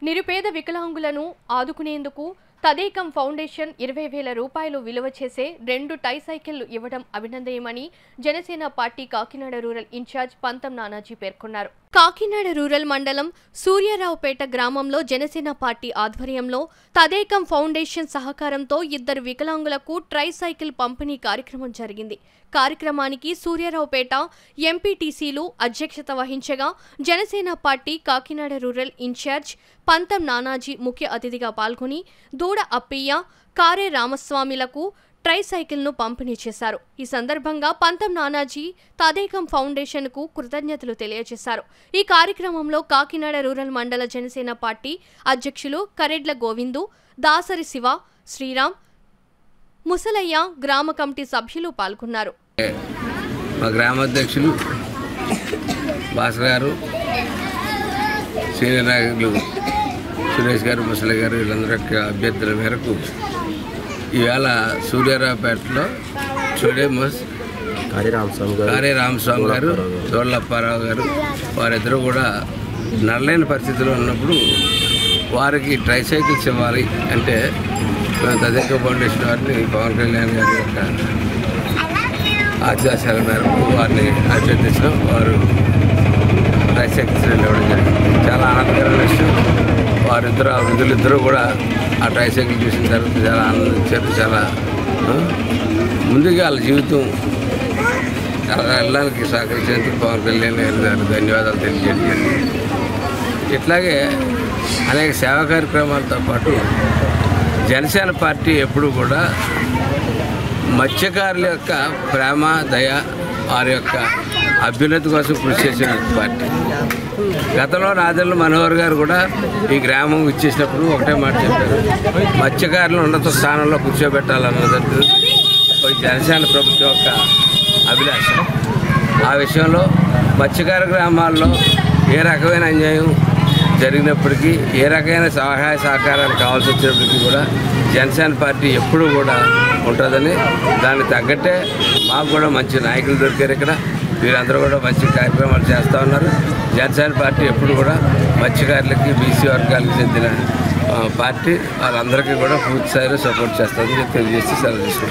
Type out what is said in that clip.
నిరుపేద వికలాంగులను ఆదుకునేందుకు తదేకం ఫౌండేషన్ ఇరవై వేల రూపాయలు విలువ చేసే రెండు టై సైకిళ్లు ఇవ్వడం అభినందనీయమని Janasena party Kakinada rural incharge Pantham Nanaji పేర్కొన్నారు కాకినాడ రూరల్ మండలం సూర్యారావుపేట గ్రామంలో జనసేన పార్టీ ఆధ్వర్యంలో తదేకం ఫౌండేషన్ సహకారంతో ఇద్దరు వికలాంగులకు ట్రై సైకిల్ పంపిణీ కార్యక్రమం జరిగింది కార్యక్రమానికి సూర్యారావుపేట ఎంపీటీసీలు అధ్యక్షత వహించగా Janasena party Kakinada rural incharge Pantham Nanaji ముఖ్య అతిథిగా పాల్గొని దూడ అప్పయ్య కారే రామస్వామిలకు ట్రై సైకిల్ను పంపిణీ చేశారు ఈ సందర్భంగా పంతం నానాజీ తదేకం ఫౌండేషన్కు కృతజ్ఞతలు తెలియజేశారు ఈ కార్యక్రమంలో కాకినాడ రూరల్ మండల జనసేన పార్టీ అధ్యక్షులు కరెడ్ల గోవిందు దాసరి శివ శ్రీరామ్ ముసలయ్య గ్రామ కమిటీ సభ్యులు పాల్గొన్నారు మా గ్రామాధ్యక్షులు భాస్కర్ గారు సీనియర్ నాయకులు సురేష్ గారు ముసలి గారు వీళ్ళందరి యొక్క అభ్యర్థుల మేరకు ఈవేళ సూర్యారావుపేటలో చూడేమోస్ హరి రామస్వామి గారు కారే రామస్వామి గారు దోళ్ళప్పారావు గారు వారిద్దరూ కూడా నడలేని పరిస్థితిలో ఉన్నప్పుడు వారికి ట్రైసైకిల్స్ ఇవ్వాలి అంటే మేము తదేక ఫౌండేషన్ వారిని పవన్ కళ్యాణ్ గారి యొక్క ఆదేశాల మేరకు వారిని అభ్యర్థించడం వారు ట్రైసైకిల్స్ ఇవ్వడం జరిగింది చాలా ఆనందకరమైన విషయం వారిద్దరు ఆ వృద్ధులిద్దరూ కూడా ఆ ట్రైసైకిల్ చూసిన తర్వాత చాలా ఆనందించారు చాలా ఆ, ముందుగా వాళ్ళ జీవితం అలా వెళ్ళడానికి సహకరించేందుకు పవన్ కళ్యాణ్ గారి గారికి ధన్యవాదాలు తెలియజేయడం జరిగింది ఇట్లాగే అనేక సేవా కార్యక్రమాలతో పాటు జనసేన పార్టీ ఎప్పుడు కూడా మత్స్యకారుల యొక్క ప్రేమ దయ వారి యొక్క అభ్యున్నతి కోసం కృషి చేసిన పార్టీ గతంలో నాదెల్ల మనోహర్ గారు కూడా ఈ గ్రామం ఇచ్చేసినప్పుడు ఒకటే మాట చెప్పారు మత్స్యకారులు ఉన్నత స్థానంలో కూర్చోబెట్టాలన్నది ఒక జనసేన ప్రభుత్వం యొక్క అభిలాష ఆ విషయంలో మత్స్యకార గ్రామాల్లో ఏ రకమైన అన్యాయం జరిగినప్పటికీ ఏ రకమైన సహాయ సహకారాలు కావాల్సి వచ్చినప్పటికీ కూడా జనసేన పార్టీ ఎప్పుడూ కూడా ఉంటుందని దానికి తగ్గట్టే మాకు కూడా మంచి నాయకులు దొరికారు ఇక్కడ వీరందరూ కూడా మంచి కార్యక్రమాలు చేస్తూ ఉన్నారు జనసేన పార్టీ ఎప్పుడు కూడా మత్స్యకారులకి బీసీ వర్గాలకు చెందిన ఆ, పార్టీ వాళ్ళందరికీ కూడా పూర్తి స్థాయిలో సపోర్ట్ చేస్తుందని తెలియజేసి సెలవు తీసుకుంటాం